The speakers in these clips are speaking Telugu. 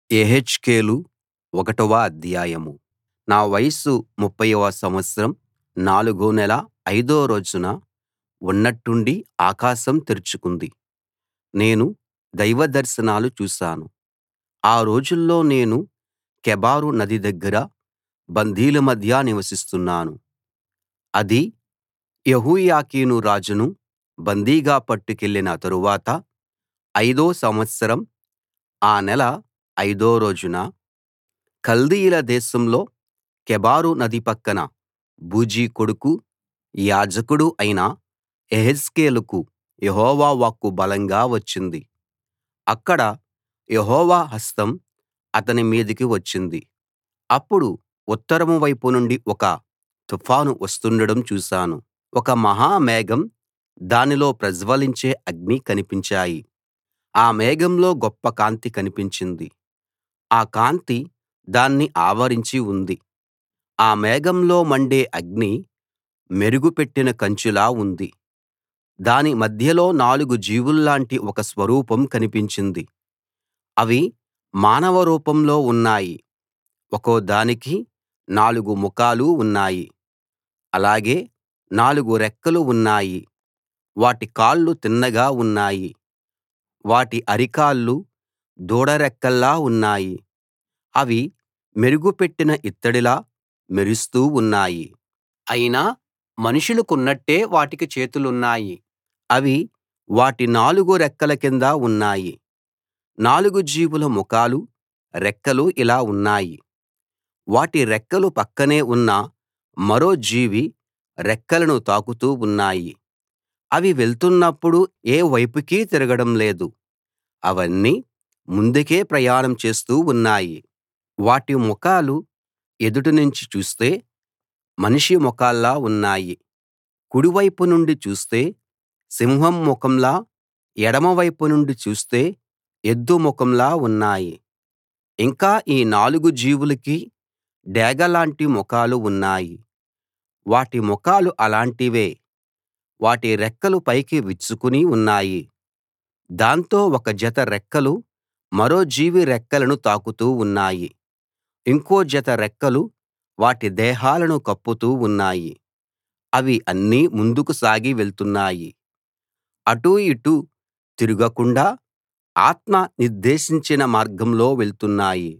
యెహెజ్కేలు ఒకటవ అధ్యాయం నా వయస్సు ముప్ఫైవ సంవత్సరం నాలుగో నెల ఐదో రోజున ఉన్నట్టుండి ఆకాశం తెరుచుకుంది నేను దైవ దర్శనాలు చూశాను ఆ రోజుల్లో నేను కెబారు నది దగ్గర బందీల మధ్య నివసిస్తున్నాను అది యెహోయాకీను రాజును బందీగా పట్టుకెళ్ళిన తరువాత ఐదో సంవత్సరం ఆ నెల ఐదో రోజున కల్దీయుల దేశంలో కెబారు నది పక్కన బూజీ కొడుకు యాజకుడు అయిన యెహెజ్కేలుకు యెహోవా వాక్కు బలంగా వచ్చింది అక్కడ యెహోవా హస్తం అతని మీదికి వచ్చింది అప్పుడు ఉత్తరం వైపు నుండి ఒక తుఫాను వస్తుండడం చూశాను ఒక మహా మేఘం దానిలో ప్రజ్వలించే అగ్ని కనిపించాయి ఆ మేఘంలో గొప్ప కాంతి కనిపించింది ఆ కాంతి దాన్ని ఆవరించి ఉంది ఆ మేఘంలో మండే అగ్ని మెరుగు పెట్టిన కంచులా ఉంది దాని మధ్యలో నాలుగు జీవుల్లాంటి ఒక స్వరూపం కనిపించింది అవి మానవ రూపంలో ఉన్నాయి ఒక్కో దానికి నాలుగు ముఖాలు ఉన్నాయి అలాగే నాలుగు రెక్కలు ఉన్నాయి వాటి కాళ్ళు తిన్నగా ఉన్నాయి వాటి అరికాళ్ళు దూడ రెక్కల్లా ఉన్నాయి అవి మెరుగు పెట్టిన ఇత్తడిలా మెరుస్తూ ఉన్నాయి అయినా మనుషులకున్నట్టే వాటికి చేతులున్నాయి అవి వాటి నాలుగు రెక్కల కింద ఉన్నాయి నాలుగు జీవుల ముఖాలు రెక్కలు ఇలా ఉన్నాయి వాటి రెక్కలు పక్కనే ఉన్న మరో జీవి రెక్కలను తాకుతూ ఉన్నాయి అవి వెళ్తున్నప్పుడు ఏ వైపుకీ తిరగడం లేదు అవన్నీ ముందుకే ప్రయాణం చేస్తూ ఉన్నాయి వాటి ముఖాలు ఎదుటి నుంచి చూస్తే మనిషి ముఖాల్లా ఉన్నాయి కుడి వైపు నుండి చూస్తే సింహం ముఖంలా ఎడమ వైపు నుండి చూస్తే ఎద్దు ముఖంలా ఉన్నాయి ఇంకా ఈ నాలుగు జీవులకి డేగలాంటి ముఖాలు ఉన్నాయి వాటి ముఖాలు అలాంటివే వాటి రెక్కలు పైకి విచ్చుకుని ఉన్నాయి దాంతో ఒక జత రెక్కలు మరో జీవి రెక్కలను తాకుతూ ఉన్నాయి ఇంకో జత రెక్కలు వాటి దేహాలను కప్పుతూ ఉన్నాయి అవి అన్నీ ముందుకు సాగి వెళ్తున్నాయి అటూ ఇటూ తిరుగకుండా ఆత్మ నిర్దేశించిన మార్గంలో వెళ్తున్నాయి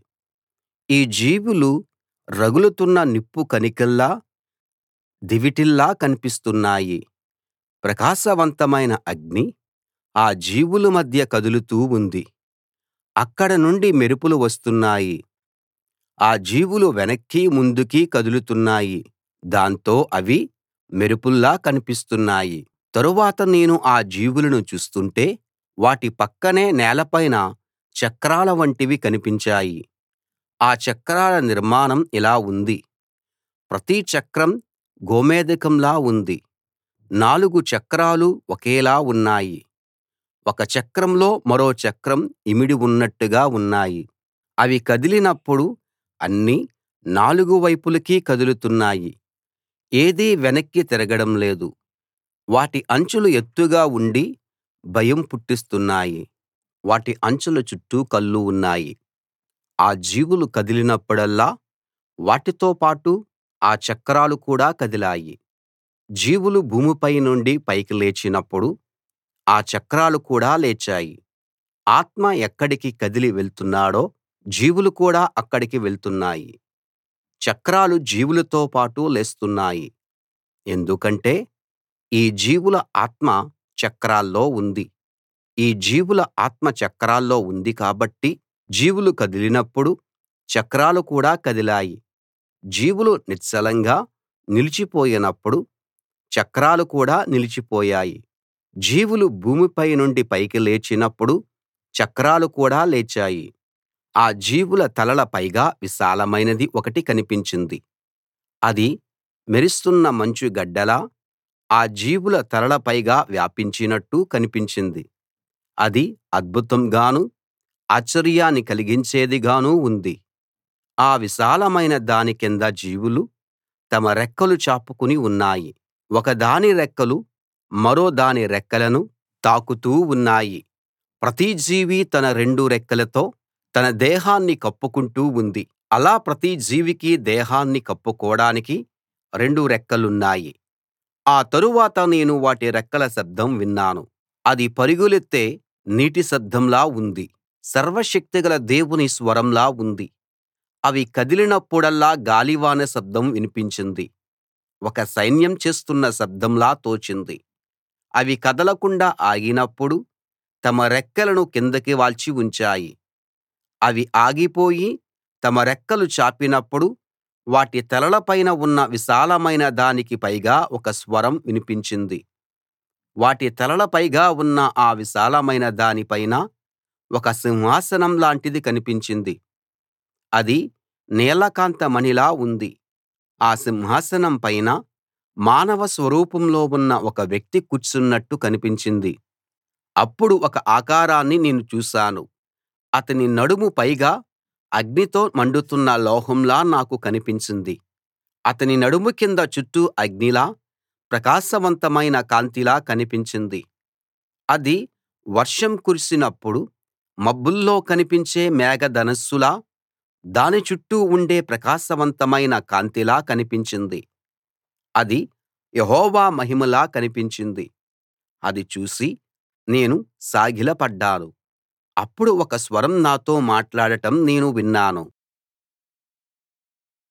ఈ జీవులు రగులుతున్న నిప్పు కణికల్లా దివిటీల్లా కనిపిస్తున్నాయి ప్రకాశవంతమైన అగ్ని ఆ జీవుల మధ్య కదులుతూ ఉంది అక్కడ నుండి మెరుపులు వస్తున్నాయి ఆ జీవులు వెనక్కీ ముందుకీ కదులుతున్నాయి దాంతో అవి మెరుపుల్లా కనిపిస్తున్నాయి తరువాత నేను ఆ జీవులను చూస్తుంటే వాటి పక్కనే నేలపైన చక్రాల వంటివి కనిపించాయి ఆ చక్రాల నిర్మాణం ఇలా ఉంది ప్రతి చక్రం గోమేధికంలా ఉంది నాలుగు చక్రాలు ఒకేలా ఉన్నాయి ఒక చక్రంలో మరో చక్రం ఇమిడి ఉన్నట్టుగా ఉన్నాయి అవి కదిలినప్పుడు అన్నీ నాలుగు వైపులకీ కదులుతున్నాయి ఏదీ వెనక్కి తిరగడం లేదు వాటి అంచులు ఎత్తుగా ఉండి భయం పుట్టిస్తున్నాయి వాటి అంచుల చుట్టూ కళ్ళు ఉన్నాయి ఆ జీవులు కదిలినప్పుడల్లా వాటితో పాటు ఆ చక్రాలు కూడా కదిలాయి జీవులు భూమిపై నుండి పైకి లేచినప్పుడు ఆ చక్రాలు కూడా లేచాయి ఆత్మ ఎక్కడికి కదిలి వెళ్తున్నాడో జీవులు కూడా అక్కడికి వెళ్తున్నాయి చక్రాలు జీవులతో పాటు లేస్తున్నాయి ఎందుకంటే ఈ జీవుల ఆత్మ చక్రాల్లో ఉంది ఈ జీవుల ఆత్మ చక్రాల్లో ఉంది కాబట్టి జీవులు కదిలినప్పుడు చక్రాలు కూడా కదిలాయి జీవులు నిశ్చలంగా నిలిచిపోయినప్పుడు చక్రాలు కూడా నిలిచిపోయాయి జీవులు భూమిపై నుండి పైకి లేచినప్పుడు చక్రాలు కూడా లేచాయి ఆ జీవుల తలల పైగా విశాలమైనది ఒకటి కనిపించింది అది మెరుస్తున్న మంచు గడ్డలా ఆ జీవుల తలల పైగా వ్యాపించినట్టు కనిపించింది అది అద్భుతంగానూ ఆశ్చర్యాన్ని కలిగించేదిగానూ ఉంది ఆ విశాలమైన దాని కింద జీవులు తమ రెక్కలు చాపుకుని ఉన్నాయి ఒకదాని రెక్కలు మరో దాని రెక్కలను తాకుతూ ఉన్నాయి ప్రతి జీవీ తన రెండు రెక్కలతో తన దేహాన్ని కప్పుకుంటూ ఉంది అలా ప్రతి జీవికి దేహాన్ని కప్పుకోడానికి రెండు రెక్కలున్నాయి ఆ తరువాత నేను వాటి రెక్కల శబ్దం విన్నాను అది పరుగులెత్తే నీటి శబ్దంలా ఉంది సర్వశక్తిగల దేవుని స్వరంలా ఉంది అవి కదిలినప్పుడల్లా గాలివాన శబ్దం వినిపించింది ఒక సైన్యం చేస్తున్న శబ్దంలా తోచింది అవి కదలకుండా ఆగినప్పుడు తమ రెక్కలను కిందకి వాల్చి ఉంచాయి అవి ఆగిపోయి తమ రెక్కలు చాపినప్పుడు వాటి తలల పైన ఉన్న విశాలమైన దానికి పైగా ఒక స్వరం వినిపించింది వాటి తలల పైగా ఉన్న ఆ విశాలమైన దాని పైన ఒక సింహాసనం లాంటిది కనిపించింది అది నీలకాంతమణిలా ఉంది ఆ సింహాసనం పైన మానవ స్వరూపంలో ఉన్న ఒక వ్యక్తి కూర్చున్నట్టు కనిపించింది అప్పుడు ఒక ఆకారాన్ని నేను చూశాను అతని నడుము పైగా అగ్నితో మండుతున్న లోహంలా నాకు కనిపించింది అతని నడుము కింద చుట్టూ అగ్నిలా ప్రకాశవంతమైన కాంతిలా కనిపించింది అది వర్షం కురిసినప్పుడు మబ్బుల్లో కనిపించే మేఘధనస్సులా దాని చుట్టూ ఉండే ప్రకాశవంతమైన కాంతిలా కనిపించింది అది యెహోవా మహిమలా కనిపించింది అది చూసి నేను సాగిలపడ్డాను అప్పుడు ఒక స్వరం నాతో మాట్లాడటం నేను విన్నాను